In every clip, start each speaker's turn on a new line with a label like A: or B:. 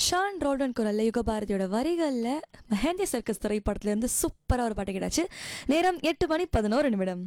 A: Shawn Roldan குரல்ல யுகபாரதியோட வரிகளில் mehndi circus திரைப்படத்துலேருந்து சூப்பராக ஒரு பாட்டு கிடாச்சு நேரம் எட்டு மணி பதினோரு நிமிடம்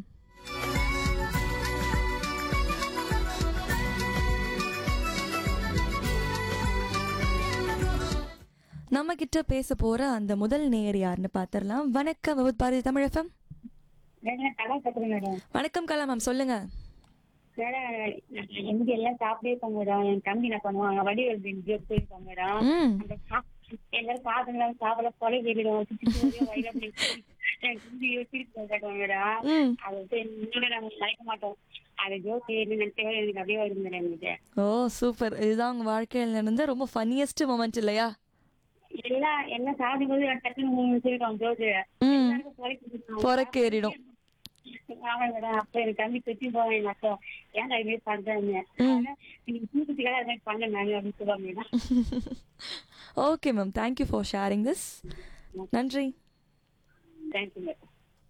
A: நம்ம கிட்ட பேச போற அந்த முதல் நேயர் யாருன்னு பார்த்துடலாம் வணக்கம் விபத் பாரதி தமிழகம்
B: மேடம் கலா கத்துறேன் மேடம்
A: வணக்கம் கலா மேம் சொல்லுங்க
B: மேடம் எங்க எல்லாம் சாப்பிட்டே இருப்பாங்க மேடம் என் தம்பி என்ன பண்ணுவாங்க வடி எழுதி போயிருப்பாங்க மேடம்
A: ம்
B: அந்த சா- எல்லாரும் சாப்பிடுங்க சாப்பிட கொலை கேட்டுடும் வயிறு அப்படி என் தம்பி சிரிப்பு காட்டுவாங்க மேடம்
A: ம்
B: அது வந்து இன்னொரு நாங்க மறைக்க மாட்டோம் அது ஜோக் நினைச்சே எனக்கு அப்படியே வருது மேடம் எனக்கு
A: ஓ சூப்பர் இதுதான் உங்க வாழ்க்கையில நடந்த ரொம்ப ஃபன்னியஸ்ட் மொமெண்ட் இல்லையா
B: எல்லாம் என்ன சாப்பிடும் போது டக்குன்னு சிரிக்கும் ஜோக்கு
A: ம்
B: எல்லாருக்கும் கொலை கொடுத்துருவாங்க.
A: பொறக்கேறிடும்
B: ஆமா மேடம் அப்ப என் தம்பி சுத்தி போவேன் எங்க அக்கா ஏன்டா இது மாதிரி பண்றாங்க நீங்க தூக்கத்துக்காக அது மாதிரி பண்ண நாங்க அப்படின்னு சொல்லுவாங்க madam
A: okay ma'am thank you for sharing this நன்றி
B: தேங்க்யூ மேடம்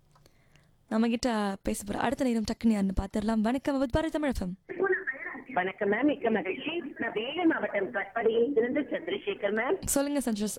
A: நம்ம கிட்ட பேச போற அடுத்த நேரம் டக்குன்னு யாருன்னு பார்த்துடலாம் வணக்கம் விபத் பாரதி தமிழகம்
C: வணக்கம் மேம் மிக்க மகிழ்ச்சி நான் வேலூர் மாவட்டம் கட்படியில் இருந்து சந்திரசேகர் மேம்
A: சொல்லுங்க சஞ்சோஸ்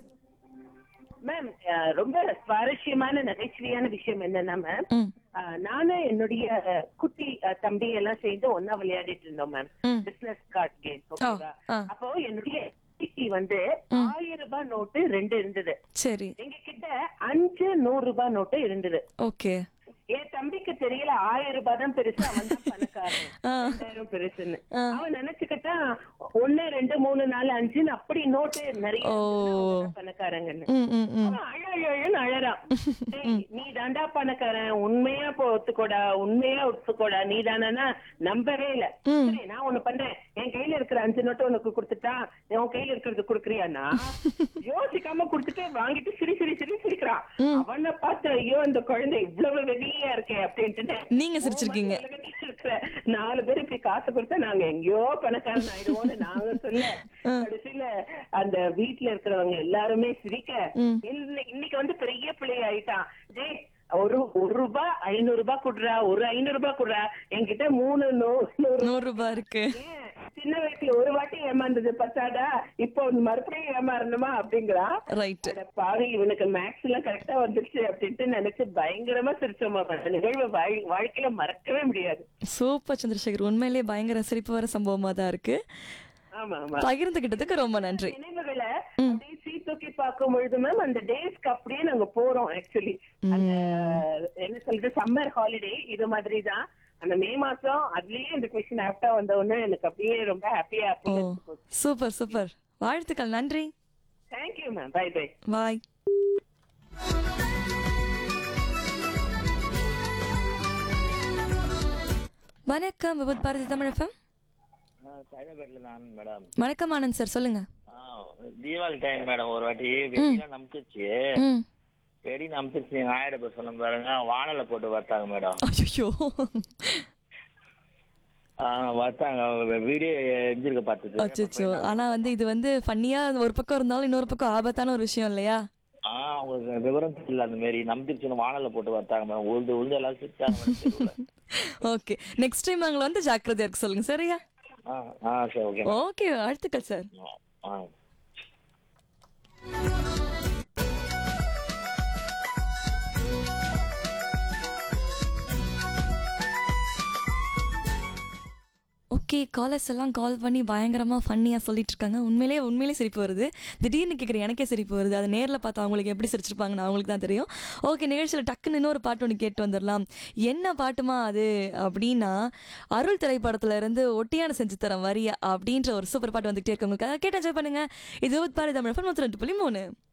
C: மேம் அஹ், ரொம்ப சுவாரஸ்யமான நகைச்சுவையான விஷயம் என்னன்னா மேம்
A: ம்
C: அஹ், நானும் என்னுடைய அஹ், குட்டி அஹ், தம்பி எல்லாம் சேர்ந்து ஒன்னா விளையாடிட்டு இருந்தோம் மேம்
A: ம்.
C: பிசினஸ் கார்டு கேம் ஓகேவா
A: ஆ.
C: அப்போ என்னுடைய குட்டி வந்து ஆயிரம் ரூபாய் நோட்டு ரெண்டு இருந்தது
A: சரி
C: எங்க கிட்ட அஞ்சு நூறு ரூபாய் நோட்டு இருந்தது
A: ஓகே
C: என் தம்பிக்கு தெரியல ஆயிரம் ரூபாய் தான் பெருசு அவன் தான் பணக்காரன்
A: ஆ.
C: ரெண்டாயிரம் பெருசுன்னு
A: ஆ.
C: அவன் நினைச்சுக்கிட்டா ஒண்ணு ரெண்டு மூணு நாலு அஞ்சுன்னு அப்படி நோட்டு நிறைய
A: ஓ.
C: இருந்ததுன்னா அவன் தான் பணக்காரங்கன்னு
A: ம் ம் ம்
C: அவன் அழ அழன்னு அழறான் டேய், நீ தாண்டா பணக்காரன் உண்மையா போ ஒத்துக்கோடா உண்மையா ஒத்துக்கோடா நீ தானா நம்பவே இல்ல சரி நான் ஒண்ணு பண்றேன் என் கையில இருக்கிற அஞ்சு நோட்டு உனக்கு கொடுத்துட்டா உன் கையில இருக்கிறது கொடுக்குறியானா யோசிக்காம கொடுத்துட்டு வாங்கிட்டு சிரி சிரி சிரி சிரிக்கிறான் அவனை பார்த்து ஐயோ இந்த குழந்தை இவ்வளவு வெகுளியா இருக்கே அப்படின்ட்டு
A: நீங்க சிரிச்சிருக்கீங்க
C: உலகத்துல இருக்கிற நாலு பேர் இப்படி காசு கொடுத்தா நாங்க எங்கேயோ பணக்காரன் ஆயிடுவோம்னு நாங்க சொல்ல கடைசியில அந்த வீட்டுல இருக்கிறவங்க எல்லாருமே சிரிக்க இன்னை- இன்னைக்கு வந்து பெரிய பிள்ளை ஆயிட்டான் டேய் ஒரு ஒரு ரூபாய் ஐநூறு ரூபாய் குடுறா ஒரு ஐநூறு ரூபாய் குடுறா என்கிட்ட மூணு நூ- நூறு
A: நூறு ரூபாய் இருக்கு
C: ஏன், சின்ன வயசுல ஒரு வாட்டி ஏமாந்தது பத்தாடா இப்போ மறுபடியும் ஏமாறணுமா அப்படிங்கிறான்
A: ரைட்
C: அட பாவி இவனுக்கு மேக்ஸ் எல்லாம் கரெக்டா வந்துருச்சு அப்படின்ட்டு நினைச்சு பயங்கரமா சிரிச்சோமா அந்த நிகழ்வு வாழ்- வாழ்க்கையில மறக்கவே முடியாது
A: சூப்பர் சந்திரசேகர் உண்மையிலேயே பயங்கர சிரிப்பு வர சம்பவமா தான் இருக்கு
C: ஆமா ஆமா
A: பகிர்ந்துகிட்டதுக்கு ரொம்ப நன்றி
C: நினைவுகளை அப்படியே சீத்தூக்கி பார்க்கும் பொழுது மேம் அந்த டேஸ்க்கு அப்படியே நாங்க போறோம் ஆக்சுவலி அந்த என்ன சொல்றது சம்மர் ஹாலிடே இது மாதிரி தான் அந்த மே மாசம் அதுலயே இந்த கொஸ்டின் ஆப்டா வந்த உடனே எனக்கு அப்படியே ரொம்ப ஹாப்பியா
A: ஓ சூப்பர் சூப்பர் வாழ்த்துக்கள் நன்றி
C: thank you ma'am bye bye
A: bye வணக்கம் விபத் பாரதி தமிழகம்
D: சைதாபேட்ல நான் மேடம்
A: வணக்கம் ஆனந்த் சார் சொல்லுங்க
D: ஆ, தீபாவளி டைம் மேடம் ஒரு வாட்டி வெடிலாம் நம்பிச்சிச்சு
A: ம்
D: வெடி நம்பிச்சிச்சு ஆயிரம் பேர் சொன்ன பாருங்க வானல போட்டு வர்த்தாங்க மேடம்
A: ஐயோ
D: ஆ, வர்த்தாங்க வீடியோ எரிஞ்சிருக்க பார்த்தது
A: அச்சோ ஆனா வந்து இது வந்து ஃபன்னியா ஒரு பக்கம் இருந்தாலும் இன்னொரு பக்கம் ஆபத்தான ஒரு விஷயம் இல்லையா
D: ஆ உங்களுக்கு விவரம் தெரியல அந்த மாதிரி நம்பிச்சிருச்சுன்னு வானல போட்டு வர்த்தாங்க மேடம் உழுது உழுது எல்லாம் சிரிச்சாங்க madam தெருவுல.
A: ஓகே நெக்ஸ்ட் டைம் அவங்களை வந்து ஜாக்கிரதையா இருக்க சொல்லுங்க சரியா
D: ஆ ஆ சரி ஓகே
A: ஓகே வாழ்த்துக்கள் சார்
D: ஆ
A: ஓகே காலர்ஸ் எல்லாம் கால் பண்ணி பயங்கரமாக ஃபன்னியாக சொல்லிட்டு இருக்காங்க உண்மையிலேயே உண்மையிலே சிரிப்பு வருது திடீர்னு கேட்குற எனக்கே சிரிப்பு வருது அது நேரில் பார்த்தா அவங்களுக்கு எப்படி சிரிச்சிருப்பாங்கன்னு அவங்களுக்கு தான் தெரியும் ஓகே நிகழ்ச்சியில் டக்குன்னு இன்னொரு பாட்டு ஒன்று கேட்டு வந்துடலாம் என்ன பாட்டுமா அது அப்படின்னா அருள் திரைப்படத்துல இருந்து ஒட்டியான செஞ்சு தரேன் வரியா அப்படின்ற ஒரு சூப்பர் பாட்டு வந்துகிட்டே இருக்கு உங்களுக்கு கேட்டு என்ஜாய் பண்ணுங்க இது பாரதி தமிழ் நூற்றி ரெண்டு புள்ளி மூணு